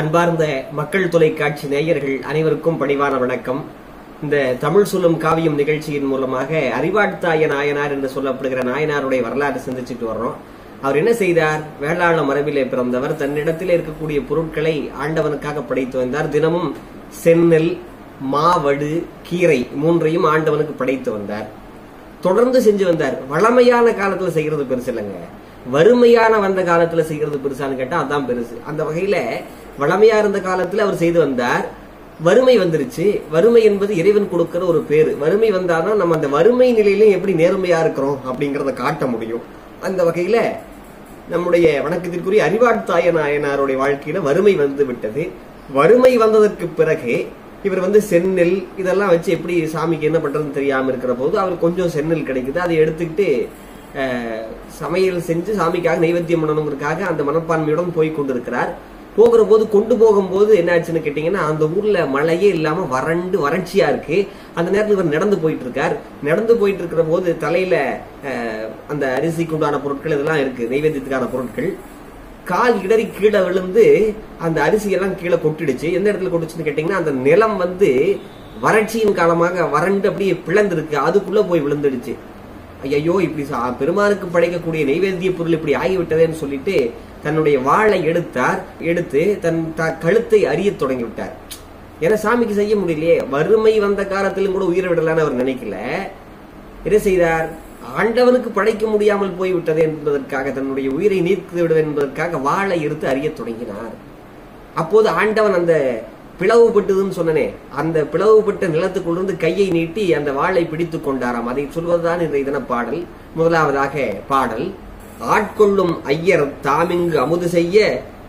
அன்பார்ந்த மக்கள் தொலைக்காட்சி நேயர்கள் அனைவருக்கும் பணிவான வணக்கம் இந்த தமிழ் சொல்லும் காவியம் நிகழ்ச்சியின் மூலமாக அறிவாட்தாய நாயனார் என்று சொல்லப்படுகிற நாயனாருடைய வரலாறு சிந்திச்சுட்டு வர்றோம் அவர் என்ன செய்தார் வேளாள மரபிலே பிறந்தவர் தன்னிடத்தில் இருக்கக்கூடிய பொருட்களை ஆண்டவனுக்காக படைத்து வந்தார் தினமும் செந்நெல் மாவடு கீரை மூன்றையும் ஆண்டவனுக்கு படைத்து வந்தார் தொடர்ந்து செஞ்சு வந்தார் வளமையான காலத்துல செய்யறது பெருசு இல்லைங்க வறுமையான வந்த காலத்துல செய்யறது பெருசான்னு கேட்டா அதான் பெருசு அந்த வகையில வளமையா இருந்த காலத்துல அவர் செய்து வந்தார் வறுமை வந்துருச்சு வறுமை என்பது இறைவன் கொடுக்கிற ஒரு பேரு வறுமை வந்தாதான் நம்ம அந்த வறுமை நிலையிலும் எப்படி நேர்மையா இருக்கிறோம் அப்படிங்கறத காட்ட முடியும் அந்த வகையில நம்முடைய வணக்கத்திற்குரிய அறிவாட்தாய நாயனாருடைய வாழ்க்கையில வறுமை வந்து விட்டது வறுமை வந்ததற்கு பிறகு இவர் வந்து செந்நெல் இதெல்லாம் வச்சு எப்படி சாமிக்கு என்ன பண்றதுன்னு தெரியாம இருக்கிற போது அவர் கொஞ்சம் செந்நெல் கிடைக்குது அதை எடுத்துக்கிட்டு அஹ், சமையல் செஞ்சு சாமிக்காக நைவேத்தியம் பண்ணணுங்கிறதுக்காக அந்த மனப்பான்மையுடன் போய் கொண்டிருக்கிறார் போகிற போது கொண்டு போகும்போது என்ன ஆச்சுன்னு கேட்டீங்கன்னா அந்த ஊர்ல மழையே இல்லாம வறண்டு வறட்சியா இருக்கு அந்த நேரத்துல இவர் நடந்து போயிட்டு இருக்கார் நடந்து போயிட்டு இருக்கிற போது தலையில அஹ், அந்த அரிசிக்கு உண்டான பொருட்கள் இதெல்லாம் இருக்கு நைவேத்தியத்துக்கான பொருட்கள் கால் இடறி கீழே விழுந்து அந்த அரிசி எல்லாம் கீழே கொட்டிடுச்சு எந்த இடத்துல கொட்டுச்சுன்னு கேட்டீங்கன்னா அந்த நிலம் வந்து வறட்சியின் காலமாக வறண்டு அப்படியே பிளந்திருக்கு அதுக்குள்ள போய் விழுந்துடுச்சு ஐயோ இப்படி சா- பெருமானுக்கு படைக்கக்கூடிய நைவேத்திய பொருள் இப்படி ஆகிவிட்டதேன்னு சொல்லிட்டு தன்னுடைய வாளை எடுத்தார் எடுத்து தன் த- கழுத்தை அறியத் தொடங்கி விட்டார் ஏன்னா சாமிக்கு செய்ய முடியலையே வறுமை வந்த காலத்திலும் கூட உயிரை விடலான்னு அவர் நினைக்கல என்ன செய்தார் ஆண்டவனுக்கு படைக்க முடியாமல் போய்விட்டது என்பதற்காக தன்னுடைய உயிரை நீர்த்து விடுவது என்பதற்காக வாளை எடுத்து அறியத் தொடங்கினார் அப்போது ஆண்டவன் அந்த பிளவுபட்டதுன்னு சொன்னனே அந்த பிளவுபட்ட நிலத்துக்குள்ளிருந்து கையை நீட்டி அந்த வாளை பிடித்துக் கொண்டாராம் அதை சொல்வதுதான் இன்றைய தின பாடல் முதலாவதாக பாடல் ஆட்கொள்ளும் ஐயர் தாமிங்கு அமுது செய்ய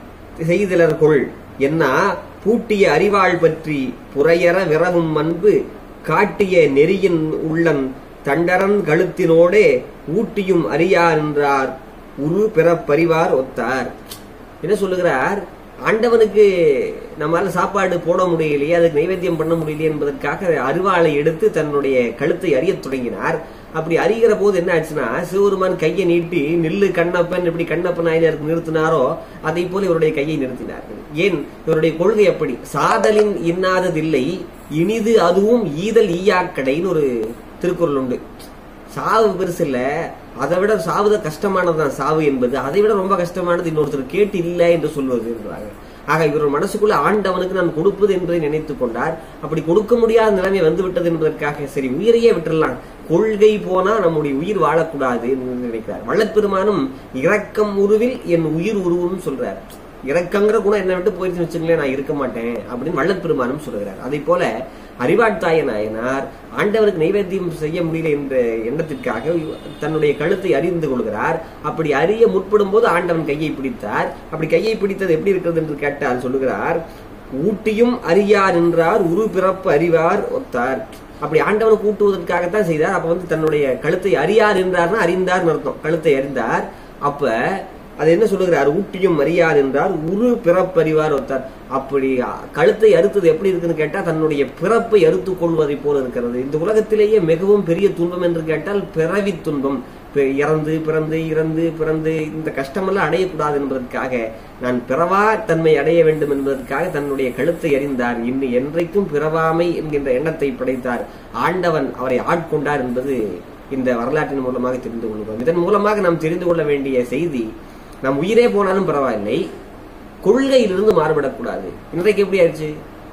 செய்தலர் கொள் என்ன பூட்டிய அறிவாள் பற்றி புறையற விரவும் அன்பு காட்டிய நெறியின் உள்ளன் தண்டரன் கழுத்தினோடே ஊட்டியும் அறியா என்றார் உரு பிறப்பறிவார் ஒத்தார் என்ன சொல்லுகிறார் ஆண்டவனுக்கு நம்மால சாப்பாடு போட முடியலையே அதுக்கு நைவேத்தியம் பண்ண முடியலையே என்பதற்காக அருவாளை எடுத்து தன்னுடைய கழுத்தை அறியத் தொடங்கினார் அப்படி அறிகிற போது என்ன ஆச்சுன்னா சிவபெருமான் கையை நீட்டி நில்லு கண்ணப்பன் எப்படி கண்ணப்பன் நாயனருக்கு நிறுத்தினாரோ அதை போல இவருடைய கையை நிறுத்தினார்கள் ஏன் இவருடைய கொள்கை அப்படி சாதலின் இன்னாததில்லை இனிது அதுவும் ஈதல் ஈயாக்கடைன்னு ஒரு திருக்குறள் உண்டு சாவு பெருசு இல்ல அதை விட சாவுத கஷ்டமானதுதான் சாவு என்பது அதை விட ரொம்ப கஷ்டமானது இன்னொருத்தர் கேட்டு இல்லை என்று சொல்வது என்றாங்க ஆக இவர் மனசுக்குள்ள ஆண்டவனுக்கு நான் கொடுப்பது என்பதை நினைத்துக் கொண்டார் அப்படி கொடுக்க முடியாத நிலைமை வந்து விட்டது என்பதற்காக சரி உயிரையே விட்டுறலாம் கொள்கை போனா நம்முடைய உயிர் வாழக்கூடாது என்று நினைக்கிறார் வள்ளற்பெருமானும் இரக்கம் உருவில் என் உயிர் உருவும் சொல்றார் இரக்கங்கிற குணம் என்ன விட்டு போயிடுச்சு வச்சுங்களேன் நான் இருக்க மாட்டேன் அப்படின்னு வள்ளற்பெருமானும் சொல்கிறார் அதே போல அறிவாட்தாய நாயனார் ஆண்டவருக்கு நைவேத்தியம் செய்ய முடியல என்ற எண்ணத்திற்காக தன்னுடைய கழுத்தை அறிந்து கொள்கிறார் அப்படி அறிய முற்படும் போது ஆண்டவன் கையை பிடித்தார் அப்படி கையை பிடித்தது எப்படி இருக்கிறது என்று கேட்டால் சொல்லுகிறார் ஊட்டியும் அறியார் என்றார் உரு பிறப்பு அறிவார் ஒத்தார் அப்படி ஆண்டவனுக்கு ஊட்டுவதற்காகத்தான் செய்தார் அப்ப வந்து தன்னுடைய கழுத்தை அறியார் என்றார்னா அறிந்தார்னு அர்த்தம் கழுத்தை அறிந்தார் அப்ப அது என்ன சொல்லுகிறார் ஊட்டியும் அறியார் என்றார் உரு பிறப்பறிவார் ஒருத்தார் அப்படி அ, கழுத்தை அறுத்தது எப்படி இருக்குன்னு கேட்டா தன்னுடைய பிறப்பை அறுத்துக் கொள்வதை போல இருக்கிறது இந்த உலகத்திலேயே மிகவும் பெரிய துன்பம் என்று கேட்டால் பிறவி துன்பம் பி- இறந்து பிறந்து இறந்து பிறந்து இந்த கஷ்டமெல்லாம் அடையக்கூடாது என்பதற்காக நான் பிறவா தன்மை அடைய வேண்டும் என்பதற்காக தன்னுடைய கழுத்தை அறிந்தார் இன்னும் என்றைக்கும் பிறவாமை என்கின்ற எண்ணத்தை படைத்தார் ஆண்டவன் அவரை ஆட்கொண்டார் என்பது இந்த வரலாற்றின் மூலமாக தெரிந்து கொள்கிறோம் இதன் மூலமாக நாம் தெரிந்து கொள்ள வேண்டிய செய்தி நம் உயிரே போனாலும் பரவாயில்லை கொள்கையிலிருந்து மாறுபடக்கூடாது இன்றைக்கு எப்படி ஆயிடுச்சு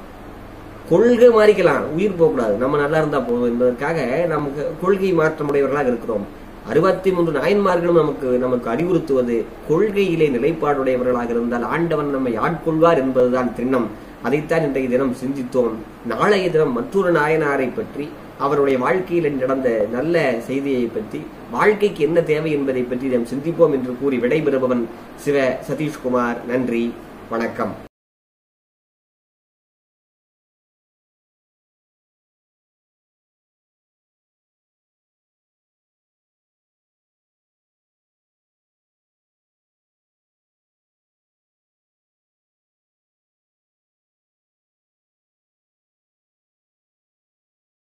கொள்கை மாறிக்கலாம் உயிர் போகக்கூடாது நம்ம நல்லா இருந்தா போதும் என்பதற்காக நமக்கு கொள்கை மாற்றமுடையவர்களாக இருக்கிறோம் அறுபத்தி மூன்று நாயன்மார்களும் நமக்கு நமக்கு அறிவுறுத்துவது கொள்கையிலே நிலைப்பாடுடையவர்களாக இருந்தால் ஆண்டவன் நம்மை ஆட்கொள்வார் என்பதுதான் திண்ணம் அதைத்தான் இன்றைய தினம் சிந்தித்தோம் நாளைய தினம் மற்றொரு நாயனாரை பற்றி அவருடைய வாழ்க்கையில் நடந்த நல்ல செய்தியை பற்றி வாழ்க்கைக்கு என்ன தேவை என்பதை பற்றி நாம் சிந்திப்போம் என்று கூறி விடைபெறுபவன் சிவ சதீஷ்குமார் நன்றி வணக்கம்